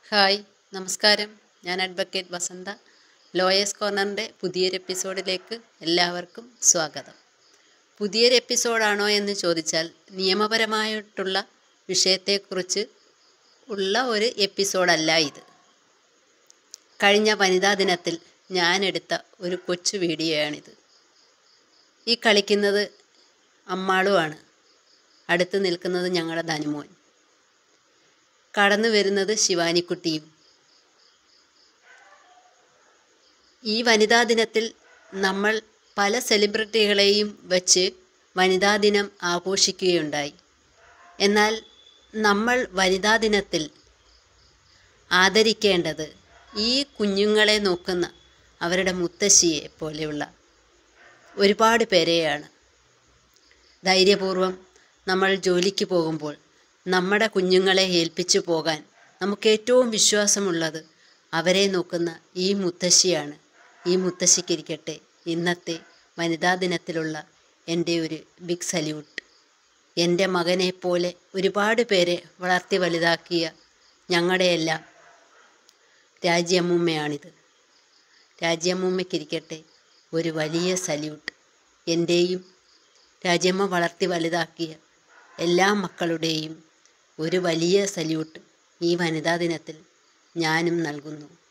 hi നമസ്കാരം ഞാൻ advocate വസന്ത lawyers കോർണറിൻ്റെ പുതിയൊരു എപ്പിസോഡിലേക്ക് എല്ലാവർക്കും സ്വാഗതം പുതിയൊരു എപ്പിസോഡാണോ എന്ന് ചോദിച്ചാൽ നിയമപരമായിട്ടുള്ള വിഷയത്തെക്കുറിച്ച് ഉള്ള ഒരു എപ്പിസോഡല്ല ഇത് കഴിഞ്ഞ വനിതാ ദിനത്തിൽ ഞാനെടുത്ത ഒരു കൊച്ചു വീഡിയോയാണിത് ഈ കളിക്കുന്നത് അമ്മാളുമാണ് അടുത്ത് നിൽക്കുന്നത് ഞങ്ങളുടെ ധനുമോൻ കടന്നു വരുന്നത് ശിവാനിക്കുട്ടിയും ഈ വനിതാ ദിനത്തിൽ നമ്മൾ പല സെലിബ്രിറ്റികളെയും വച്ച് വനിതാ ദിനം ആഘോഷിക്കുകയുണ്ടായി എന്നാൽ നമ്മൾ വനിതാ ദിനത്തിൽ ആദരിക്കേണ്ടത് ഈ കുഞ്ഞുങ്ങളെ നോക്കുന്ന അവരുടെ മുത്തശ്ശിയെ പോലെയുള്ള ഒരുപാട് പേരെയാണ് ധൈര്യപൂർവം നമ്മൾ ജോലിക്ക് പോകുമ്പോൾ നമ്മുടെ കുഞ്ഞുങ്ങളെ ഏൽപ്പിച്ചു പോകാൻ നമുക്ക് ഏറ്റവും വിശ്വാസമുള്ളത് അവരെ നോക്കുന്ന ഈ മുത്തശ്ശിയാണ് ഈ മുത്തശ്ശിക്കിരിക്കട്ടെ ഇന്നത്തെ വനിതാ ദിനത്തിലുള്ള എൻ്റെ ഒരു ബിഗ് സല്യൂട്ട് എൻ്റെ മകനെ പോലെ ഒരുപാട് പേരെ വളർത്തി വലുതാക്കിയ ഞങ്ങളുടെയെല്ലാം രാജ്യമ്മൂമ്മയാണിത് രാജ്യമ്മൂമ്മയ്ക്കിരിക്കട്ടെ ഒരു വലിയ സല്യൂട്ട് എൻ്റെയും രാജ്യമ്മ വളർത്തി വലുതാക്കിയ എല്ലാ മക്കളുടെയും ഒരു വലിയ സല്യൂട്ട് ഈ വനിതാ ദിനത്തിൽ ഞാനും നൽകുന്നു